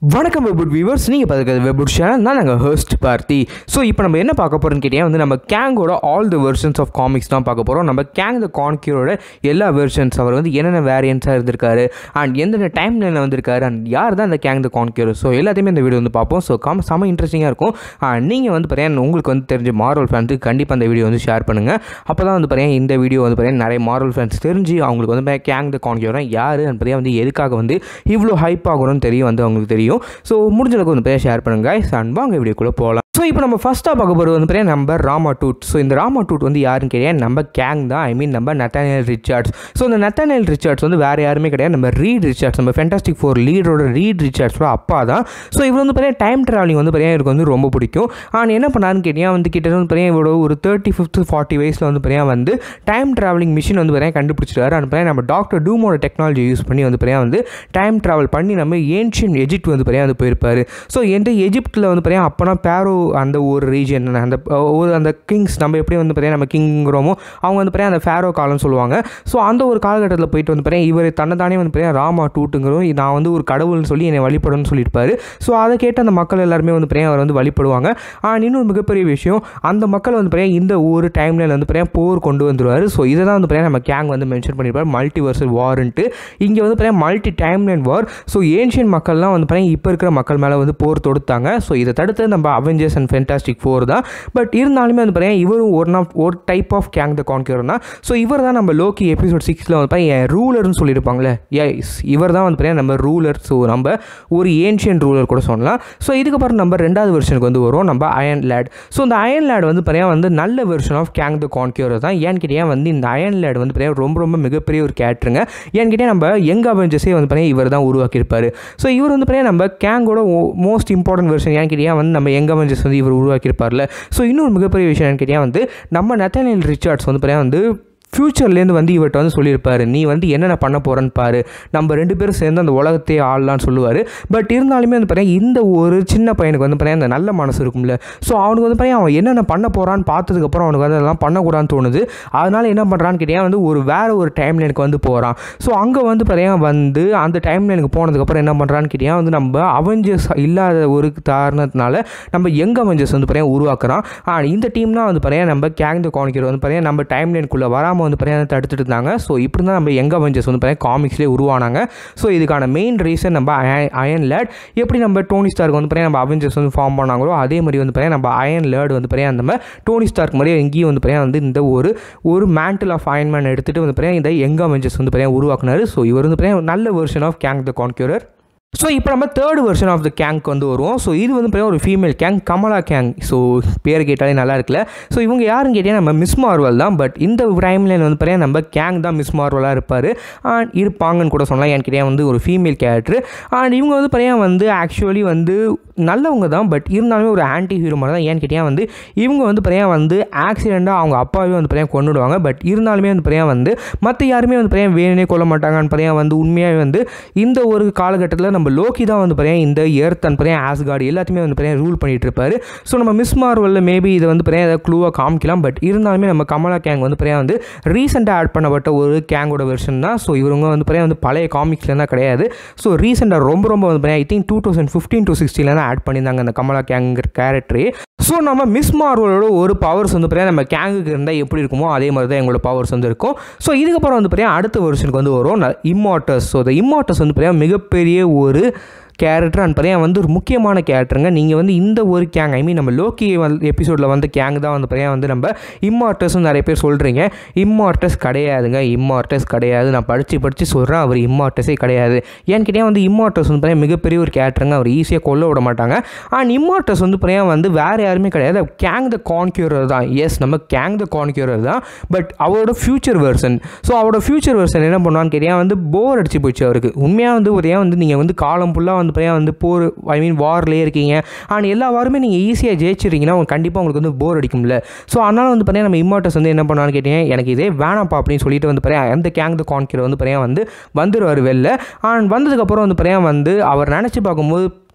வணக்கம் வெபுட் வியூவர்ஸ் நீங்கள் பார்த்துக்கிறது வெபுட் சேனல் தான் நாங்கள் ஹோஸ்ட் பார்த்தி ஸோ இப்போ நம்ம என்ன பார்க்க போகிறோம்னு கேட்டிங்கன்னா வந்து நம்ம கேங்கோட all the versions of comics தான் பார்க்க போகிறோம் நம்ம கேங் த கான்கியரோட எல்லா வெர்ஷன்ஸ் அவர் வந்து என்னென்ன வேரியன்ஸாக இருந்திருக்காரு அண்ட் எந்தெந்த டைம் லைனில் வந்திருக்காரு அண்ட் யார் தான் இந்த கேங் த கான்கியர் ஸோ எல்லாத்தையுமே இந்த வீடியோ வந்து பார்ப்போம் ஸோ கம் செம இன்ட்ரெஸ்டிங்காக இருக்கும் நீங்கள் வந்து பார்த்தீங்கன்னா உங்களுக்கு வந்து தெரிஞ்ச மாரல் ஃபேன்ஸுக்கு கண்டிப்பாக அந்த வீடியோ வந்து ஷேர் பண்ணுங்கள் அப்போ தான் வந்து பார்த்தீங்கன்னா இந்த வீடியோ வந்து பார்த்தீங்கன்னா நிறைய மாரல் ஃபேன்ஸ் தெரிஞ்சு அவங்களுக்கு வந்து கேங் த கான்கியர் யார் அண்ட் பார்த்தீங்கன்னா வந்து எதுக்காக வந்து இவ்வளோ ஹைப் ஆகணும்னு தெரியும் வந்து அவங்களுக்கு தெரியும் ஸோ முடிஞ்ச அளவுக்கு வந்து பேர் ஷேர் பண்ணுங்க guys and வாங்க வீடியோக்குள்ளே போகலாம் ஸோ இப்போ நம்ம ஃபஸ்ட்டாக பார்க்க போகிறது வந்து பார்த்தீங்கன்னா நம்ம ராமா டூட் ஸோ இந்த ராமா டூட் வந்து யாருன்னு கேட்டீங்கன்னா நம்ம கேங் தான் ஐ மீன் நம்ம நத்தானியல் ரிச்சார்ட்ஸ் ஸோ இந்த நத்தானியல் ரிச்சார்ட்ஸ் வந்து வேறு யாருமே கிடையாது நம்ம ரீட் ரிச்சார்ட்ஸ் நம்ம ஃபென்டாஸ்டிக் ஃபோர் லீடரோட ரீட் ரிச்சார்ட்ஸோட அப்பா தான் ஸோ இவர் வந்து பார்த்தீங்கன்னா டைம் ட்ராவலிங் வந்து பார்த்தீங்கன்னா எனக்கு வந்து ரொம்ப பிடிக்கும் ஆனால் என்ன பண்ணாருன்னு கேட்டீங்கன்னா வந்து கிட்டத்தட்ட வந்து பார்த்தீங்கன்னா இவரோட ஒரு தேர்ட்டி ஃபிஃப்த் ஃபார்ட்டி வயசில் வந்து பார்த்தீங்கன்னா வந்து டைம் ட்ராவலிங் மிஷின் வந்து பார்த்தீங்கன்னா கண்டுபிடிச்சிட்டாரு அந்த பார்த்தீங்கன்னா நம்ம டாக்டர் டூமோட டெக்னாலஜி யூஸ் பண்ணி வந்து பார்த்தீங்கன்னா வந்து டைம் ட்ராவல் பண்ணி நம்ம ஏன்ஷியன் எஜிப்ட் வந்து பார்த்தீங்கன்னா வந்து போயிருப்பாரு ஸோ எந்த எஜிப்டில் வந்து பார்த்தீங்கன்னா அப்போனா பேரோ அந்த ஒரு ரீஜன் அந்த ஒரு அந்த கிங்ஸ் நம்ம எப்படி வந்து பார்த்தீங்கன்னா நம்ம கிங்கிறோமோ அவங்க வந்து பார்த்தீங்கன்னா அந்த ஃபேரோ காலம்னு சொல்லுவாங்க ஸோ அந்த ஒரு காலகட்டத்தில் போயிட்டு வந்து பார்த்தீங்கன்னா இவர் தன்னைத்தானே வந்து பார்த்தீங்கன்னா ராமா டூட்டுங்கிறோம் நான் வந்து ஒரு கடவுள்னு சொல்லி என்னை வழிபடணும்னு சொல்லியிருப்பாரு ஸோ அதை கேட்டு அந்த மக்கள் எல்லாருமே வந்து பார்த்தீங்கன்னா அவர் வந்து வழிபடுவாங்க ஆனால் இன்னொரு மிகப்பெரிய விஷயம் அந்த மக்கள் வந்து பார்த்தீங்கன்னா இந்த ஒரு டைம்லைன் வந்து பார்த்தீங்கன்னா போர் கொண்டு வந்துருவார் ஸோ இதை தான் வந்து பார்த்தீங்கன்னா நம்ம கேங் வந்து மென்ஷன் பண்ணியிருப்பார் மல்டி வர்சல் வார்ன்ட்டு இங்கே வந்து பார்த்தீங்கன்னா multi timeline war so ancient மக்கள்லாம் வந்து பார்த்தீங்கன்னா இப்போ இருக்கிற மக்கள் மேலே வந்து போர் தொடுத்தாங்க ஸோ இதை தடுத்து நம்ம அவெஞ்சர்ஸ் அண்ட் ஃபென்டாஸ்டிக் ஃபோர் தான் பட் இருந்தாலுமே வந்து பார்த்தீங்கன்னா இவரும் ஒரு ஆஃப் ஒரு type of Kang the Conqueror தான் ஸோ இவர் தான் நம்ம லோக்கி எபிசோட் சிக்ஸில் வந்து பார்த்தீங்கன்னா ரூலர்னு சொல்லியிருப்பாங்களே எஸ் இவர் தான் வந்து பார்த்தீங்கன்னா நம்ம ரூலர் ஸோ நம்ம ஒரு ஏன்ஷியன் ரூலர் கூட சொல்லலாம் ஸோ இதுக்கப்புறம் நம்ம ரெண்டாவது வெர்ஷனுக்கு வந்து வரும் நம்ம அயன் லேட் ஸோ இந்த அயன் லேட் வந்து பார்த்தீங்கன்னா வந்து நல்ல version of Kang the Conqueror தான் ஏன்னு கேட்டீங்கன்னா வந்து இந்த அயன் லேட் வந்து பார்த்தீங்கன்னா ரொம்ப ரொம்ப மிகப்பெரிய ஒரு கேரக்டருங்க ஏன்னு கேட்டால் நம்ம யங் அவெஞ்சர்ஸே வந்து பார்த்தீங்கன்னா இவர் தான் உருவாக்கியிருப்பார் ஸோ இவர் வந்து பார்த்தீங்கன்னா நம்ம கேங்கோட மோஸ்ட் இம்பார்ட்டன்ட் வெர்ஷன் ஏன்னு கேட்டிங்கன்னா வந்து நம்ம யங் அவெஞ்சர்ஸ் வந்து இவர் உருவாக்கியிருப்பார்ல ஸோ இன்னொரு மிகப்பெரிய விஷயம் ஏன்னு கேட்டிங்கன்னா வந்து நம்ம நத்தனியல் ரிச்சார்ட்ஸ் வந்து பார்த்தீங்கன்னா வந்து ஃப்யூச்சர்லேருந்து வந்து இவர்கிட்ட வந்து சொல்லியிருப்பாரு நீ வந்து என்னென்ன பண்ண போகிறன்னு பாரு நம்ம ரெண்டு பேரும் சேர்ந்து அந்த உலகத்தையே ஆளலான்னு சொல்லுவார் பட் இருந்தாலுமே வந்து பார்த்தீங்கன்னா இந்த ஒரு சின்ன பையனுக்கு வந்து பார்த்தீங்கன்னா அந்த நல்ல மனசு இருக்கும்ல ஸோ அவனுக்கு வந்து பார்த்தீங்கன்னா அவன் என்னென்ன பண்ண போகிறான்னு பார்த்ததுக்கப்புறம் அவனுக்கு வந்து அதெல்லாம் பண்ணக்கூடாதுன்னு தோணுது அதனால் என்ன பண்ணுறான்னு கேட்டிங்கன்னா வந்து ஒரு வேறு ஒரு டைம் லைனுக்கு வந்து போகிறான் ஸோ அங்கே வந்து பார்த்தீங்கன்னா வந்து அந்த டைம் லைனுக்கு போனதுக்கப்புறம் என்ன பண்ணுறான்னு கேட்டிங்கன்னா வந்து நம்ம அவெஞ்சர்ஸ் இல்லாத ஒரு காரணத்தினால நம்ம யங் அவெஞ்சர்ஸ் வந்து பார்த்தீங்கன்னா உருவாக்குறான் ஆனால் இந்த டீம் தான் வந்து பார்த்தீங்கன்னா நம்ம கேங் த காணிக்கிற வந்து பார்த்தீங்கன்னா நம்ம டைம் லைனுக்குள்ளே வராமல் வந்து பார்த்தீங்கன்னா தடுத்துட்டு இருந்தாங்க ஸோ இப்படி தான் நம்ம யங் அவெஞ்சர்ஸ் வந்து பார்த்தீங்கன்னா காமிக்ஸ்லேயே உருவானாங்க ஸோ இதுக்கான மெயின் ரீசன் நம்ம அயன் லேட் எப்படி நம்ம டோனி ஸ்டார்க்கு வந்து பார்த்தீங்கன்னா நம்ம அவெஞ்சர்ஸ் வந்து ஃபார்ம் பண்ணாங்களோ அதே மாதிரி வந்து பார்த்தீங்கன்னா நம்ம அயன் லேட் வந்து பார்த்தீங்கன்னா நம்ம டோனி ஸ்டார்க் மாதிரி எங்கேயும் வந்து பார்த்தீங்கன்னா வந்து இந்த ஒரு ஒரு மேண்டில் ஆஃப் அயன்மேன் எடுத்துகிட்டு வந்து பார்த்தீங்கன்னா இந்த யங் அவெஞ்சர்ஸ் வந்து பார்த்தீங்கன்னா உருவாக்குனாரு ஸோ இவர் வந்து பார்த்தீங்கன்னா நல்ல version of Kang the Conqueror so இப்போ நம்ம third version of the Kang வந்து வருவோம் ஸோ இது வந்து பார்த்தீங்கன்னா ஒரு female Kang Kamala Kang so பேர் கேட்டாலே நல்லா இருக்குல்ல ஸோ இவங்க யாருன்னு கேட்டீங்கன்னா நம்ம மிஸ் மார்வல் தான் பட் இந்த டைம்லைன் வந்து பார்த்தீங்கன்னா நம்ம கேங் தான் மிஸ் மார்வலாக இருப்பார் அண்ட் இருப்பாங்கன்னு கூட சொல்லலாம் ஏன்னு கேட்டீங்கன்னா வந்து ஒரு ஃபீமேல் கேரக்டர் அண்ட் இவங்க வந்து பார்த்தீங்கன்னா வந்து ஆக்சுவலி வந்து நல்லவங்க தான் பட் இருந்தாலுமே ஒரு ஆன்டி ஹீரோ மாதிரி தான் ஏன்னு கேட்டீங்கன்னா வந்து இவங்க வந்து பார்த்தீங்கன்னா வந்து ஆக்சிடெண்ட்டாக அவங்க அப்பாவே வந்து பார்த்தீங்கன்னா கொண்டுடுவாங்க பட் இருந்தாலுமே வந்து பார்த்தீங்கன்னா வந்து மற்ற யாருமே வந்து பார்த்தீங்கன்னா வேணுனே கொல்ல மாட்டாங்கன்னு பார்த்தீங்கன்னா வந்து உண்மையாகவே வந்து இந்த ஒரு காலகட்டத்தில் நம்ம லோக்கி தான் வந்து பார்த்தீங்கன்னா இந்த எர்த் அண்ட் பார்த்தீங்கன்னா ஆஸ்கார்டு எல்லாத்தையுமே வந்து பார்த்தீங்கன்னா ரூல் பண்ணிட்டு இருப்பாரு ஸோ நம்ம மிஸ் மார்வலில் மேபி இதை வந்து பார்த்தீங்கன்னா ஏதாவது க்ளூவாக காமிக்கலாம் பட் இருந்தாலுமே நம்ம கமலா கேங் வந்து பார்த்தீங்கன்னா வந்து ரீசெண்டாக ஆட் பண்ணப்பட்ட ஒரு கேங்கோட வெர்ஷன் தான் ஸோ இவங்க வந்து பார்த்தீங்கன்னா வந்து பழைய காமிக்ஸ்ல தான் கிடையாது ஸோ ரீசெண்டாக ரொம்ப ரொம்ப வந்து பார்த்தீங்கன்னா I think two thousand fifteen to சிக்ஸ்டியில் தான் ஆட் பண்ணியிருந்தாங்க அந்த கமலா கேங்கிற கேரக்டரே ஸோ நம்ம மிஸ் மார்வலோட ஒரு பவர்ஸ் வந்து பார்த்தீங்கன்னா நம்ம கேங்குக்கு இருந்தால் எப்படி இருக்குமோ அதே மாதிரி தான் எங்களோட பவர்ஸ் வந்து இருக்கும் ஸோ இதுக்கப்புறம் வந்து பார்த்தீங்கன்னா அடுத்த வெர்ஷனுக்கு வந்து வரும் இம்மார்டர்ஸ் ஸோ இந்த இம்மார்டர்ஸ் வந்து பார்த்தீங்கன்னா மிகப்பெரிய ஒரு கேரக்டர் அண்ட் பார்த்தீங்கன்னா வந்து ஒரு முக்கியமான கேரக்டருங்க நீங்கள் வந்து இந்த ஒரு கேங் ஐ மீன் நம்ம லோக்கி வந்து எபிசோடில் வந்து கேங் தான் வந்து பார்த்தீங்கன்னா வந்து நம்ம இம்மார்டர்ஸ்னு நிறைய பேர் சொல்கிறீங்க இம்மார்டர்ஸ் கிடையாதுங்க இம்மார்டர்ஸ் கிடையாது நான் படித்து படித்து சொல்கிறேன் அவர் இம்மார்டர்ஸே கிடையாது ஏன்னு கேட்டால் வந்து இம்மார்டர்ஸ் வந்து பார்த்தீங்கன்னா மிகப்பெரிய ஒரு கேரக்டருங்க அவர் ஈஸியாக கொல்ல விட மாட்டாங்க அண்ட் இம்மார்டர்ஸ் வந்து பார்த்தீங்கன்னா வந்து வேறு யாருமே கிடையாது கேங் த கான்க்யூரர் தான் எஸ் நம்ம கேங் த கான்க்யூரர் தான் பட் அவரோட ஃபியூச்சர் வெர்ஷன் ஸோ அவரோட ஃபியூச்சர் வெர்ஷன் என்ன பண்ணுவான்னு கேட்டியா வந்து போர் அடிச்சு போச்சு அவருக்கு உண்மையாக வந்து பார்த்தீங்கன்னா வந்து நீங்கள் வந்து காலம் ஃபுல்லாக வந்து பார்த்தீங்கன்னா வந்து போர் ஐ மீன் வார்லேயே இருக்கீங்க ஆனால் எல்லா வாரமே நீங்கள் ஈஸியாக ஜெயிச்சிருக்கீங்கன்னா உங்களுக்கு கண்டிப்பாக உங்களுக்கு வந்து போர் அடிக்கும்ல ஸோ அதனால் வந்து பார்த்தீங்கன்னா நம்ம இம்மார்டர்ஸ் வந்து என்ன பண்ணான்னு கேட்டீங்க எனக்கு இதே வேணாம்ப்பா அப்படின்னு சொல்லிட்டு வந்து பார்த்தீங்கன்னா அந்த கேங் த கான்கியர் வந்து பார்த்தீங்கன்னா வந்து வந்துடுவார் வெளில அண்ட் வந்ததுக்கப்புறம் வந்து பார்த்தீங்கன்னா வந்து அவர் நினச்சி பார்க்கும்போது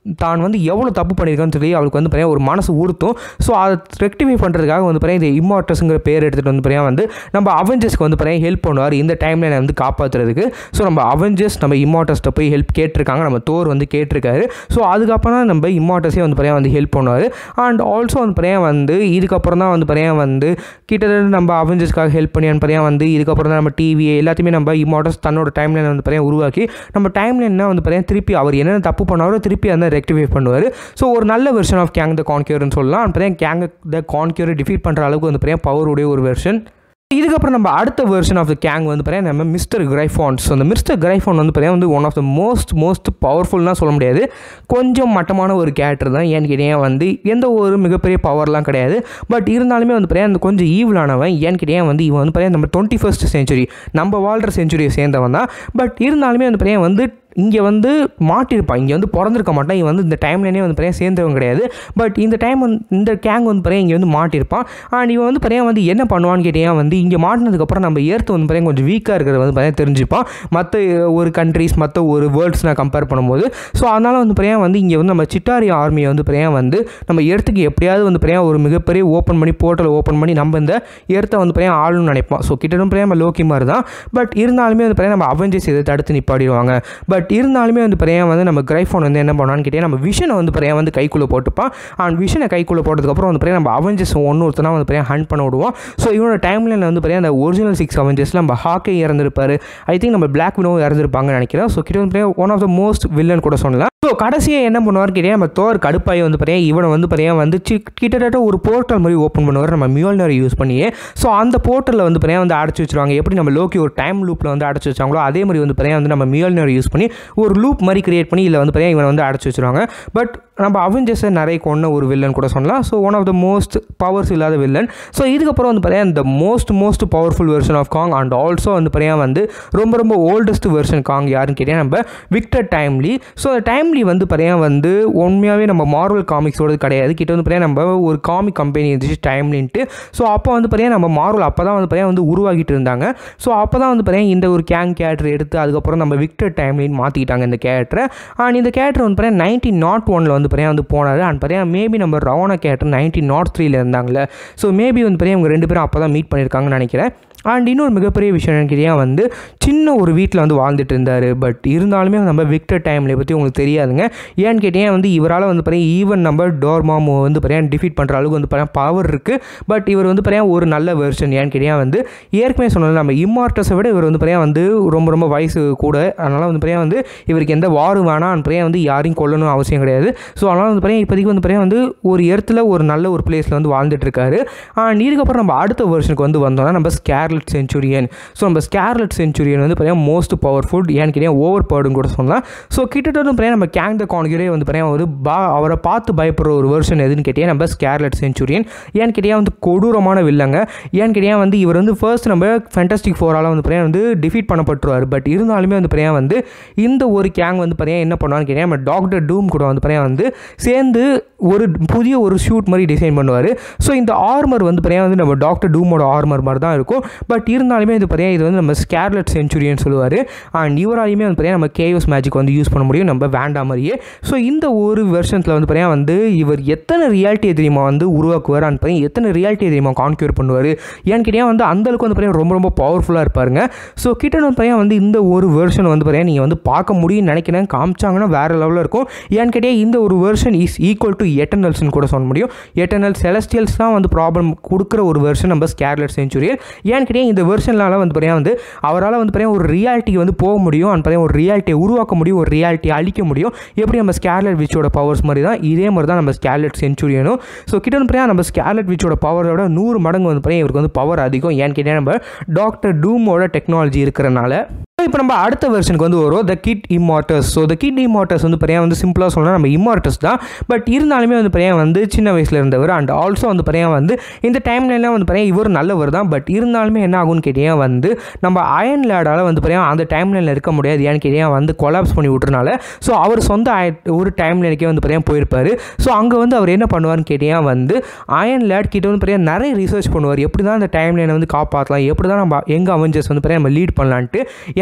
தான் வந்து எவ்வளோ தப்பு பண்ணியிருக்கான்னு சொல்லி அவருக்கு வந்து பார்த்தீங்கன்னா ஒரு மனசு உறுத்தும் ஸோ அதை ரெக்டிஃபை பண்ணுறதுக்காக வந்து பார்த்தீங்கன்னா இந்த இம்மார்டஸ்ங்கிற பேர் எடுத்துகிட்டு வந்து பார்த்தீங்கன்னா வந்து நம்ம அவெஞ்சர்ஸ்க்கு வந்து பார்த்தீங்கன்னா ஹெல்ப் பண்ணுவார் இந்த டைமில் வந்து காப்பாற்றுறதுக்கு ஸோ நம்ம அவெஞ்சர்ஸ் நம்ம இம்மார்டஸ்ட்டை போய் ஹெல்ப் கேட்டிருக்காங்க நம்ம தோர் வந்து கேட்டிருக்காரு ஸோ அதுக்கப்புறம் தான் நம்ம இம்மார்டஸே வந்து பார்த்தீங்கன்னா வந்து ஹெல்ப் பண்ணுவார் அண்ட் ஆல்சோ வந்து பார்த்தீங்கன்னா வந்து இதுக்கப்புறம் தான் வந்து பார்த்தீங்கன்னா வந்து கிட்டத்தட்ட நம்ம அவெஞ்சர்ஸ்க்காக ஹெல்ப் பண்ணி பார்த்தீங்கன்னா வந்து இதுக்கப்புறம் தான் நம்ம டிவி எல்லாத்தையுமே நம்ம இம்மார்டஸ் தன்னோட டைம்லைன் வந்து பார்த்தீங்கன்னா உருவாக்கி நம்ம டைம்லைன்னா வந்து பார்த்தீங்கன்னா திருப்பி அவர் என்னென்ன தப்பு பண்ணாரோ திருப்பி அந்த ரெக்டிஃபை பண்ணுவார் ஸோ ஒரு நல்ல வெர்ஷன் ஆஃப் கேங் த கான்கியூர்னு சொல்லலாம் பார்த்தீங்கன்னா கேங் த கான்கியூரை டிஃபீட் பண்ணுற அளவுக்கு வந்து பார்த்தீங்கன்னா பவருடைய ஒரு வெர்ஷன் இதுக்கப்புறம் நம்ம அடுத்த வெர்ஷன் ஆஃப் த கேங் வந்து பார்த்தீங்கன்னா நம்ம மிஸ்டர் கிரைஃபான்ஸ் அந்த மிஸ்டர் கிரைஃபான் வந்து பார்த்தீங்கன்னா வந்து one of the most most பவர்ஃபுல்னால் சொல்ல முடியாது கொஞ்சம் மட்டமான ஒரு கேரக்டர் தான் ஏன்னு கேட்டீங்கன்னா வந்து எந்த ஒரு மிகப்பெரிய பவர்லாம் கிடையாது பட் இருந்தாலுமே வந்து பார்த்தீங்கன்னா அந்த கொஞ்சம் ஈவிலானவன் ஏன்னு கேட்டீங்கன்னா வந்து இவன் வந்து பார்த்தீங்கன்னா நம்ம டுவெண்ட்டி ஃபஸ்ட் செஞ்சுரி நம்ம வாழ்கிற செஞ்சுரியை சேர்ந்தவன் தான் பட் இருந்தாலுமே வந்து பார்த்தீங்கன்னா வந்து இங்கே வந்து மாட்டிருப்பான் இங்கே வந்து பிறந்திருக்க மாட்டான் இவன் வந்து இந்த டைம்லேனே வந்து பார்த்தீங்கன்னா சேர்ந்தவன் கிடையாது பட் இந்த டைம் வந்து இந்த கேங் வந்து பார்த்தீங்கன்னா இங்கே வந்து மாட்டிருப்பான் அண்ட் இவன் வந்து பார்த்தீங்கன்னா வந்து என்ன பண்ணுவான்னு கேட்டீங்கன்னா வந்து இங்கே மாட்டினதுக்கப்புறம் நம்ம ஏர்த்து வந்து பார்த்தீங்கன்னா கொஞ்சம் வீக்காக இருக்கிறது வந்து பார்த்தீங்கன்னா தெரிஞ்சுப்பான் மற்ற ஒரு கண்ட்ரீஸ் மற்ற ஒரு வேர்ல்ட்ஸ் நான் கம்பேர் பண்ணும்போது ஸோ அதனால் வந்து பார்த்தீங்கன்னா வந்து இங்கே வந்து நம்ம சிட்டாரி ஆர்மியை வந்து பார்த்தீங்கன்னா வந்து நம்ம எர்த்துக்கு எப்படியாவது வந்து பார்த்தீங்கன்னா ஒரு மிகப்பெரிய ஓப்பன் பண்ணி போர்ட்டல் ஓப்பன் பண்ணி நம்ம இந்த எர்த்தை வந்து பார்த்தீங்கன்னா ஆளுன்னு நினைப்போம் ஸோ கிட்ட பார்த்தீங்கன்னா நம்ம லோக்கி மாதிரி தான் பட் இருந்தாலுமே வந்து பார்த்தீங்கன்னா நம்ம அவெஞ்சர்ஸ் இதை தடுத்து நிப்பாடிடுவாங்க பட் இருந்தாலுமே வந்து பார்த்தீங்கன்னா வந்து நம்ம கிரைஃபோன் வந்து என்ன பண்ணான்னு கேட்டீங்கன்னா நம்ம விஷனை வந்து பார்த்தீங்கன்னா வந்து கைக்குள்ளே போட்டுப்பான் அண்ட் விஷனை கைக்குள்ளே போட்டதுக்கப்புறம் வந்து பார்த்தீங்கன்னா நம்ம அவெஞ்சர்ஸ் ஒன்று ஒருத்தனா வந்து பார்த்தீங்கன்னா ஹண்ட் பண்ண விடுவோம் ஸோ இவனோட டைம்லைனில் வந்து பார்த்தீங்கன்னா அந்த ஒரிஜினல் சிக்ஸ் அவெஞ்சர்ஸில் நம்ம ஹாக்கே இறந்துருப்பாரு ஐ திங்க் நம்ம பிளாக் வினோவும் இறந்துருப்பாங்கன்னு நினைக்கிறேன் ஸோ கிட்ட வந்து one of the most villain கூட சொல்லலாம் ஸோ கடைசியாக என்ன பண்ணுவார் கேட்டீங்கன்னா நம்ம தோர் கடுப்பாய் வந்து பார்த்தீங்கன்னா இவனை வந்து பார்த்தீங்கன்னா வந்து சி கிட்டத்தட்ட ஒரு போர்ட்டல் மாதிரி ஓப்பன் பண்ணுவார் நம்ம மியோல்னர் யூஸ் பண்ணியே ஸோ அந்த போர்ட்டலில் வந்து பார்த்தீங்கன்னா வந்து அடைச்சி வச்சிருவாங்க எப்படி நம்ம லோக்கி ஒரு டைம் லூப்பில் வந்து அடைச்சி வச்சாங்களோ அதே மாதிரி வந்து பார்த்தீங்கன்னா வந்து நம்ம மியோல்னர் யூஸ் பண்ணி ஒரு லூப் மாதிரி கிரியேட் பண்ணி இதில் வந்து பார்த்தீங்கன்னா இவனை வந்து அடைச்சி வச்சிருவாங்க பட் நம்ம அவெஞ்சர்ஸை நிறைய கொண்ட ஒரு வில்லன் கூட சொல்லலாம் so one of the most powers இல்லாத வில்லன் ஸோ இதுக்கப்புறம் வந்து பார்த்தீங்கன்னா இந்த most most powerful version of Kang and also வந்து பார்த்தீங்கன்னா வந்து ரொம்ப ரொம்ப ஓல்டஸ்ட் வெர்ஷன் காங் யாருன்னு கேட்டீங்கன்னா நம்ம விக்டர் டைம்லி ஸோ அந்த டைம்லி வந்து பார்த்தீங்கன்னா வந்து உண்மையாகவே நம்ம மார்வல் காமிக்ஸோட கிடையாது கிட்ட வந்து பார்த்தீங்கன்னா நம்ம ஒரு காமிக் கம்பெனி இருந்துச்சு டைம்லின்ட்டு ஸோ அப்போ வந்து பார்த்தீங்கன்னா நம்ம மார்வல் அப்போ தான் வந்து பார்த்தீங்கன்னா வந்து உருவாக்கிட்டு இருந்தாங்க ஸோ அப்போ தான் வந்து பார்த்தீங்கன்னா இந்த ஒரு கேங் கேரக்டர் எடுத்து அதுக்கப்புறம் நம்ம விக்டர் டைம்லின் மாற்றிக்கிட்டாங்க இந்த கேரக்டரை அண்ட் இந்த கேரக்டர் வந்து பார்த்தீங்கன்னா நைன்டீன் நாட் ஒனில் வந்து பார்த்தீங்கன்னா வந்து போனார் அண்ட் பார்த்தீங்கன்னா மேபி நம்ம ரவண கேரக்டர் நைன்டீன் நாட் த்ரீல இருந்தாங்களே ஸோ மேபி வந்து பார்த்தீங்கன்னா இவங்க ரெண்டு பேரும் அப்போ தான் மீட் பண்ணியிருக்காங்கன்னு நினைக்கிறேன் அண்ட் இன்னொரு மிகப்பெரிய விஷயம் என்னன்னு கேட்டீங்கன்னா வந்து சின்ன ஒரு வீட்டில் வந்து வாழ்ந்துட்டு இருந்தார் பட் இருந்தாலுமே நம்ம விக்டர் டைமில் பற்றி உங்களுக்கு தெரியாதுங்க ஏன்னு கேட்டீங்கன்னா வந்து இவரால் வந்து பார்த்தீங்கன்னா ஈவன் நம்ம டோர்மாமோ வந்து பார்த்தீங்கன்னா டிஃபீட் பண்ணுற அளவுக்கு வந்து பார்த்தீங்கன்னா பவர் இருக்குது பட் இவர் வந்து பார்த்தீங்கன்னா ஒரு நல்ல வெர்ஷன் ஏன்னு கேட்டீங்கன்னா வந்து ஏற்கனவே சொன்னது நம்ம இம்மார்ட்டஸை விட இவர் வந்து பார்த்தீங்கன்னா வந்து ரொம்ப ரொம்ப வயசு கூட அதனால் வந்து பார்த்தீங்கன்னா வந்து இவருக்கு எந்த வாரும் வேணாம் பார்த்தீங்கன்னா வந்து யாரையும் கொல்லணும் அவசியம் கிடையாது ஸோ அதனால் வந்து பார்த்தீங்கன்னா இப்போதைக்கு வந்து பார்த்தீங்கன்னா வந்து ஒரு இடத்துல ஒரு நல்ல ஒரு பிளேஸில் வந்து வாழ்ந்துட்டு இருக்காரு அண்ட் இதுக்கப்புறம் நம்ம அடுத்த வெர்ஷனுக்கு வந்து வந்தோம்னா நம்ம ஸ்கேர்லெட் செஞ்சுரியன் ஸோ நம்ம ஸ்கேர்லெட் செஞ்சுரியன் வந்து பார்த்தீங்கன்னா மோஸ்ட் பவர்ஃபுல் ஏன்னு கேட்டீங்கன்னா ஓவர் பவர்டுன்னு கூட சொல்லலாம் ஸோ கிட்டத்தட்ட வந்து பார்த்தீங்கன்னா நம்ம கேங் த கான்கிரே வந்து பார்த்தீங்கன்னா ஒரு பா அவரை பார்த்து பயப்படுற ஒரு வெர்ஷன் எதுன்னு கேட்டீங்கன்னா நம்ம ஸ்கேர்லெட் செஞ்சுரியன் ஏன்னு கேட்டீங்கன்னா வந்து கொடூரமான வில்லங்க ஏன்னு கேட்டீங்கன்னா வந்து இவர் வந்து ஃபர்ஸ்ட் நம்ம ஃபேண்டஸ்டிக் ஃபோரால் வந்து பார்த்தீங்கன்னா வந்து டிஃபீட் பண்ணப்பட்டுருவார் பட் இருந்தாலுமே வந்து பார்த்தீங்கன்னா வந்து இந்த ஒரு கேங் வந்து பார்த்தீங்கன்னா என்ன பண்ணுவான்னு கேட்டீங்கன்னா நம்ம டாக்டர் டூம் கூட வந்து பார்த்தீங்கன்னா வந்து சேர்ந்து ஒரு புதிய ஒரு ஷூட் மாதிரி டிசைன் பண்ணுவார் ஸோ இந்த ஆர்மர் வந்து பார்த்தீங்கன்னா வந்து நம்ம டாக்டர் டூமோட ஆர்மர் மாதிரி தான் இருக்கும் பட் இருந்தாலுமே இது பார்த்தீங்கன்னா இது வந்து நம்ம ஸ்கேர்லெட் செஞ்சுரியன் சொல்லுவார் அண்ட் இவராலையுமே வந்து பார்த்தீங்கன்னா நம்ம கேஎஸ் மேஜிக் வந்து யூஸ் பண்ண முடியும் நம்ம வேண்டாம் மாதிரியே ஸோ இந்த ஒரு வெர்ஷன்ஸில் வந்து பார்த்தீங்கன்னா வந்து இவர் எத்தனை ரியாலிட்டியை தெரியுமா வந்து உருவாக்குவார் அண்ட் பார்த்தீங்கன்னா எத்தனை ரியாலிட்டியை தெரியுமா கான்க்யூர் பண்ணுவார் ஏன்னு கேட்டீங்கன்னா வந்து அந்த அளவுக்கு வந்து பார்த்தீங்கன்னா ரொம்ப ரொம்ப பவர்ஃபுல்லாக இருப்பாருங்க ஸோ கிட்ட வந்து பார்த்தீங்கன்னா வந்து இந்த ஒரு வெர்ஷன் வந்து பார்த்தீங்கன்னா நீங்கள் வந்து பார்க்க முடியும்னு நினைக்கிறேன் காமிச்சாங்கன்னா வேறு லெவலில் இருக்கும் ஏன்னு கேட்டீங்கன்னா இந்த ஒரு வெர்ஷன் இஸ் ஈக்குவல் டு எட்டர்னல்ஸ்னு கூட சொல்ல முடியும் எட்டர்னல் செலஸ்டியல்ஸ் தான் வந்து ப்ராப்ளம் கொடுக்குற ஒரு வெர்ஷன் நம்ம ஸ்கேர்லெட் செஞ்சுரியல் ஏன்னு கேட்டீங்கன்னா இந்த வெர்ஷனால வந்து பார்த்தீங்கன்னா வந்து அவரால் வந்து பார்த்தீங்கன்னா ஒரு ரியாலிட்டிக்கு வந்து போக முடியும் அண்ட் பார்த்தீங்கன்னா ஒரு ரியாலிட்டியை உருவாக்க முடியும் ஒரு ரியாலிட்டியை அழிக்க முடியும் எப்படி நம்ம ஸ்கேர்லெட் விச்சோட பவர்ஸ் மாதிரி தான் இதே மாதிரி தான் நம்ம ஸ்கேர்லெட் செஞ்சுரியனும் ஸோ கிட்ட வந்து பார்த்தீங்கன்னா நம்ம ஸ்கேர்லெட் விச்சோட பவரோட நூறு மடங்கு வந்து பார்த்தீங்கன்னா இவருக்கு வந்து பவர் அதிகம் ஏன்னு கேட்டீங்கன்னா நம்ம டாக்டர் டூமோட டெக்னாலஜி இருக்கிறனால இப்போ நம்ம அடுத்த வெர்ஷனுக்கு வந்து வரும் the Kid Immortus so the Kid Immortus வந்து பார்த்தீங்கன்னா வந்து சிம்பிளாக சொல்லணும் நம்ம இம்மார்டர்ஸ் தான் பட் இருந்தாலுமே வந்து பார்த்தீங்கன்னா வந்து சின்ன வயசில் இருந்தவர் அண்ட் ஆல்சோ வந்து பார்த்தீங்கன்னா வந்து இந்த டைம்லலாம் வந்து பார்த்தீங்கன்னா இவர் நல்லவர் தான் பட் இருந்தாலுமே என்ன ஆகும்னு கேட்டீங்கன்னா வந்து நம்ம அயன் லேடால் வந்து பார்த்தீங்கன்னா அந்த டைம்லைனில் இருக்க முடியாது ஏன்னு கேட்டீங்கன்னா வந்து கொலாப்ஸ் பண்ணி விட்டுறனால ஸோ அவர் சொந்த ஆய- ஒரு டைம்லைனுக்கே வந்து பார்த்தீங்கன்னா போயிருப்பார் ஸோ அங்கே வந்து அவர் என்ன பண்ணுவார்னு கேட்டீங்கன்னா வந்து அயன் லேட் கிட்ட வந்து பார்த்தீங்கன்னா நிறைய ரிசர்ச் பண்ணுவார் எப்படி தான் அந்த டைம்லைனை வந்து காப்பாற்றலாம் எப்படி தான் நம்ம எங்கே அவெஞ்சர்ஸ் வந்து பார்த்தீங்கன்னா நம்ம லீட் பண்ணலான்ட்டு ஏன்னு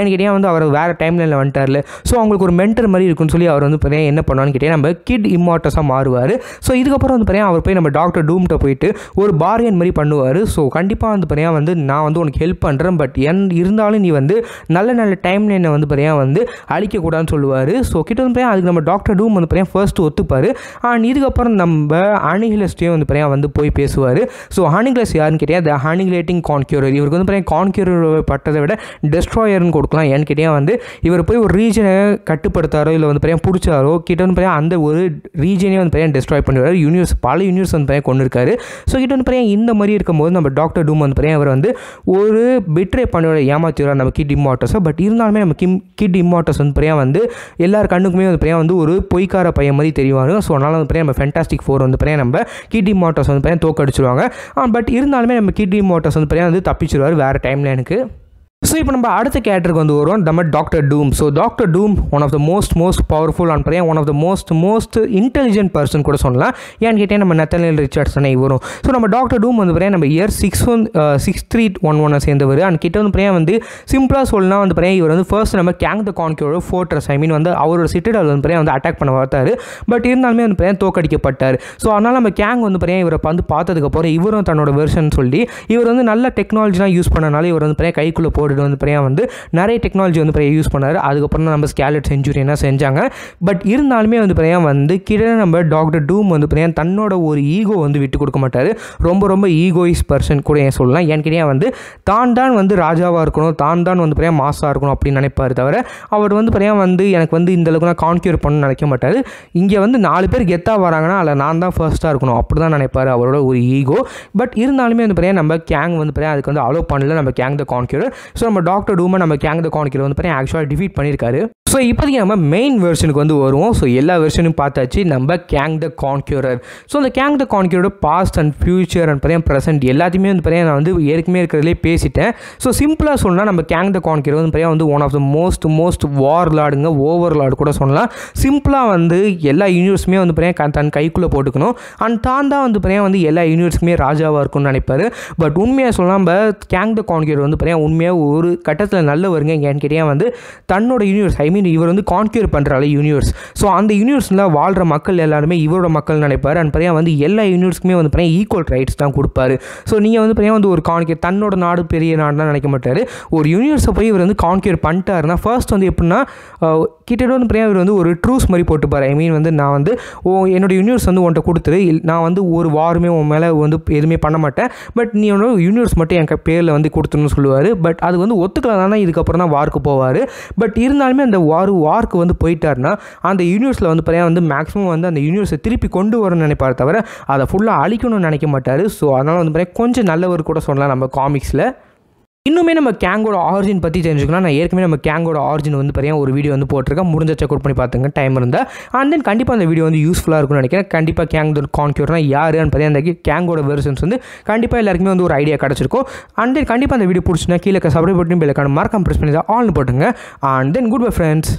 ஏன்னு கேட்டியா வந்து அவர் வேறு டைம்லைனில் வந்துட்டார்ல ஸோ அவங்களுக்கு ஒரு மென்டர் மாதிரி இருக்குன்னு சொல்லி அவர் வந்து பார்த்தீங்கன்னா என்ன பண்ணுவான்னு கேட்டியா நம்ம கிட் இம்மார்ட்டஸாக மாறுவார் ஸோ இதுக்கப்புறம் வந்து பார்த்தீங்கன்னா அவர் போய் நம்ம டாக்டர் டூம்கிட்ட போயிட்டு ஒரு பார்கன் மாதிரி பண்ணுவார் ஸோ கண்டிப்பாக வந்து பார்த்தீங்கன்னா வந்து நான் வந்து உனக்கு ஹெல்ப் பண்ணுறேன் பட் என் இருந்தாலும் நீ வந்து நல்ல நல்ல டைம்லைனை வந்து பார்த்தீங்கன்னா வந்து அழிக்கக்கூடாதுன்னு சொல்லுவார் ஸோ கிட்ட வந்து பார்த்தீங்கன்னா அதுக்கு நம்ம டாக்டர் டூம் வந்து பார்த்தீங்கன்னா ஃபர்ஸ்ட் ஒத்துப்பார் அண்ட் இதுக்கப்புறம் நம்ம அனிகிலஸ்டையும் வந்து பார்த்தீங்கன்னா வந்து போய் பேசுவார் ஸோ ஹானிகிலஸ் யாருன்னு கேட்டியா த ஹானிகுலேட்டிங் கான்க்யூரர் இவருக்கு வந்து பார்த்தீங்கன்னா கான்க்யூரர் பட்டதை விட டெஸ்ட்ராயர்னு கொடுக்கலாம் ஏன்னு கேட்டியா வந்து இவர் போய் ஒரு ரீஜனை கட்டுப்படுத்தாரோ இல்லை வந்து பார்த்தீங்கன்னா பிடிச்சாரோ கிட்ட வந்து பார்த்தீங்கன்னா அந்த ஒரு ரீஜனே வந்து பார்த்தீங்கன்னா டெஸ்ட்ராய் பண்ணிடுவார் யூனிவர்ஸ் பல யூனிவர்ஸ் வந்து பார்த்தீங்கன்னா கொண்டு இருக்காரு ஸோ கிட்ட வந்து பார்த்தீங்கன்னா இந்த மாதிரி இருக்கும்போது நம்ம டாக்டர் டூம் வந்து பார்த்தீங்கன்னா அவர் வந்து ஒரு பிட்ரே பண்ணியோட ஏமாத்திடுவார் நம்ம கிட் இம்மார்ட்டஸை பட் இருந்தாலுமே நம்ம கிம் கிட் இம்மார்ட்டஸ் வந்து பார்த்தீங்கன்னா வந்து எல்லார் கண்ணுக்குமே வந்து பார்த்தீங்கன்னா வந்து ஒரு பொய்க்கார பையன் மாதிரி தெரிவாங்க ஸோ அதனால் வந்து பார்த்தீங்கன்னா நம்ம ஃபென்டாஸ்டிக் ஃபோர் வந்து பார்த்தீங்கன்னா நம்ம கிட் இம்மார்ட்டஸ் வந்து பார்த்தீங்கன்னா தோக்கடிச்சிருவாங்க பட் இருந்தாலுமே நம்ம கிட் இம்மார்ட்டஸ் வந்து பார்த்தீங்கன்னா வந்து தப்பிச்சிருவார் வேறு டைமில் எனக்கு ஸோ இப்போ நம்ம அடுத்த கேரக்டருக்கு வந்து வருவோம் நம்ம Doctor Doom so Doctor Doom one of the most most powerful and பார்த்தீங்கன்னா one of the most most intelligent person கூட சொல்லலாம் ஏன்னு கேட்டேன் நம்ம நத்தனில் ரிச்சர்ட்ஸனே வரும் ஸோ நம்ம டாக்டர் டூம் வந்து பார்த்தீங்கன்னா நம்ம year six one six three one ஒன்னை சேர்ந்தவர் அண்ட் கிட்ட வந்து பார்த்தீங்கன்னா வந்து சிம்பிளாக சொல்லலாம் வந்து பார்த்தீங்கன்னா இவர் வந்து ஃபர்ஸ்ட் நம்ம கேங் த கான்கியோட ஃபோர்ட்ரஸ் ஐ மீன் வந்து அவரோட சிட்டடல் வந்து பார்த்தீங்கன்னா வந்து அட்டாக் பண்ண பார்த்தாரு பட் இருந்தாலுமே வந்து பார்த்தீங்கன்னா தோக்கடிக்கப்பட்டார் ஸோ அதனால் நம்ம கேங் வந்து பார்த்தீங்கன்னா இவரை வந்து பார்த்ததுக்கப்புறம் இவரும் தன்னோட வெர்ஷன் சொல்லி இவர் வந்து நல்ல டெக்னாலஜிலாம் யூஸ் பண்ணனால இவர் வந்து பார்த்தீங்கன்னா கைக்குள்ளே போட்டுட்டு வந்து பார்த்தீங்கன்னா வந்து நிறைய டெக்னாலஜி வந்து பார்த்தீங்கன்னா யூஸ் பண்ணார் அதுக்கப்புறம் தான் நம்ம ஸ்கேலட் செஞ்சுரியனாக செஞ்சாங்க பட் இருந்தாலுமே வந்து பார்த்தீங்கன்னா வந்து கிட்ட நம்ம டாக்டர் டூம் வந்து பார்த்தீங்கன்னா தன்னோட ஒரு ஈகோ வந்து விட்டு கொடுக்க மாட்டார் ரொம்ப ரொம்ப ஈகோயிஸ் பர்சன் கூட ஏன் சொல்லலாம் ஏன்னு கேட்டால் வந்து தான் தான் வந்து ராஜாவாக இருக்கணும் தான் தான் வந்து பார்த்தீங்கன்னா மாசாக இருக்கணும் அப்படின்னு நினைப்பார் தவிர அவர் வந்து பார்த்தீங்கன்னா வந்து எனக்கு வந்து இந்த அளவுக்கு நான் கான்க்யூர் பண்ணணும்னு நினைக்க மாட்டார் இங்கே வந்து நாலு பேர் கெத்தாக வராங்கன்னா அதில் நான் தான் ஃபர்ஸ்ட்டாக இருக்கணும் அப்படி தான் நினைப்பார் அவரோட ஒரு ஈகோ பட் இருந்தாலுமே வந்து பார்த்தீங்கன்னா நம்ம கேங் வந்து பார்த்தீங்கன்னா அதுக்கு வந்து அலோவ் பண்ணல நம்ம கேங் த கான்க்யூர் ஸோ நம்ம டாக்டர் டூமை நம்ம கேங் த கான்க்யூர் வந்து பார்த்தீங்கன்னா ஆக்சுவலாக டிஃபீட் பண்ணியிருக்காரு ஸோ இப்போதைக்கு நம்ம மெயின் வெர்ஷனுக்கு வந்து வருவோம் ஸோ எல்லா வெர்ஷனும் பார்த்தாச்சு நம்ம கேங் த கான்க்யூரர் ஸோ அந்த கேங் த கான்க்யூரோட பாஸ்ட் அண்ட் ஃபியூச்சர் அண்ட் பார்த்தீங்கன்னா ப்ரெசென்ட் எல்லாத்தையுமே வந்து பார்த்தீங்கன்னா நான் வந்து ஏற்கனவே இருக்கிறதுலே பேசிட்டேன் ஸோ சிம்பிளாக சொல்லலாம் நம்ம கேங் த கான்க்யூர் வந்து பார்த்தீங்கன்னா வந்து one of the most most வார் லாடுங்க ஓவர் லாடு கூட சொல்லலாம் சிம்பிளாக வந்து எல்லா யூனிவர்ஸுமே வந்து பார்த்தீங்கன்னா தன் கைக்குள்ளே போட்டுக்கணும் அண்ட் தான் தான் வந்து பார்த்தீங்கன்னா வந்து எல்லா யூனிவர்ஸுக்குமே ராஜாவாக இருக்கும்னு நினைப்பாரு பட் உண்மையாக சொல்லலாம் நம்ம கேங் த கான்க்யூர் வந்து பார்த்தீங்கன்னா உண்மையாக ஒரு கட்டத்தில் நல்லவருங்க ஏன்னு கேட்டால் வந்து தன்னோட யூனிவர்ஸ் ஐ மீன் இவர் வந்து கான்க்யூர் பண்ணுறாள் யூனிவர்ஸ் ஸோ அந்த யூனிவர்ஸில் வாழ்கிற மக்கள் எல்லாருமே இவரோட மக்கள் நினைப்பார் அண்ட் பார்த்தீங்கன்னா வந்து எல்லா யூனிவர்ஸ்க்குமே வந்து பார்த்தீங்கன்னா ஈக்குவல் ரைட்ஸ் தான் கொடுப்பாரு ஸோ நீங்கள் வந்து பார்த்தீங்கன்னா வந்து ஒரு கான்க்யூர் தன்னோட நாடு பெரிய நாடுலாம் நினைக்க மாட்டார் ஒரு யூனிவர்ஸை போய் இவர் வந்து கான்க்யூர் பண்ணிட்டாருன்னா ஃபர்ஸ்ட் வந்து எப்படின்னா அஹ், கிட்டத்தட்ட வந்து பார்த்தீங்கன்னா இவர் வந்து ஒரு ட்ரூஸ் மாதிரி போட்டுப்பார் ஐ மீன் வந்து நான் வந்து ஓ என்னோட யூனிவர்ஸ் வந்து உன்ட்ட கொடுத்துரு இல்- நான் வந்து ஒரு வாருமே உன் மேலே வந்து எதுவுமே பண்ண மாட்டேன் பட் நீ உன்னோட யூனிவர்ஸ் மட்டும் என் க- பேரில் வந்து கொடுத்துருன்னு சொல்லுவார் பட் அது வந்து ஒத்துக்கலாம் தான் இதுக்கப்புறம் தான் வார்க்கு போவார் பட் இருந்தாலுமே அந்த வார் வார்க்கு வந்து போயிட்டாருன்னா அந்த யூனிவர்ஸில் வந்து பார்த்தீங்கன்னா வந்து மேக்ஸிமம் வந்து அந்த யூனிவர்ஸை திருப்பி கொண்டு வரணும்னு நினைப்பார் தவிர அதை ஃபுல்லாக அழிக்கணும்னு நினைக்க மாட்டார் ஸோ அதனால் வந்து பார்த்தீங்கன்னா கொஞ்சம் நல்லவர் கூட சொல்லலாம் நம்ம காமிக்ஸில் இன்னுமே நம்ம கேங்கோட ஆரிஜின் பற்றி தெரிஞ்சுக்கலாம் நான் ஏற்கனவே நம்ம கேங்கோட ஆரிஜின் வந்து பார்த்தீங்கன்னா ஒரு வீடியோ வந்து போட்டிருக்கேன் முடிஞ்ச செக் அவுட் பண்ணி பார்த்துங்க டைம் இருந்தால் அண்ட் தென் கண்டிப்பாக அந்த வீடியோ வந்து யூஸ்ஃபுல்லாக இருக்கும்னு நினைக்கிறேன் கண்டிப்பாக கேங் கான்க்யூர்னா யாருன்னு பார்த்தீங்கன்னா அந்த கேங்கோட வெர்ஷன்ஸ் வந்து கண்டிப்பாக எல்லாருக்குமே வந்து ஒரு ஐடியா கிடச்சிருக்கும் அண்ட் தென் கண்டிப்பாக அந்த வீடியோ பிடிச்சினா கீழே சப்ஸ்கிரைப் பட்டன் பெல்லைக்கான மறக்காம ப்ரெஸ் பண்ணி ஆல்னு போட்டுங்க and then goodbye friends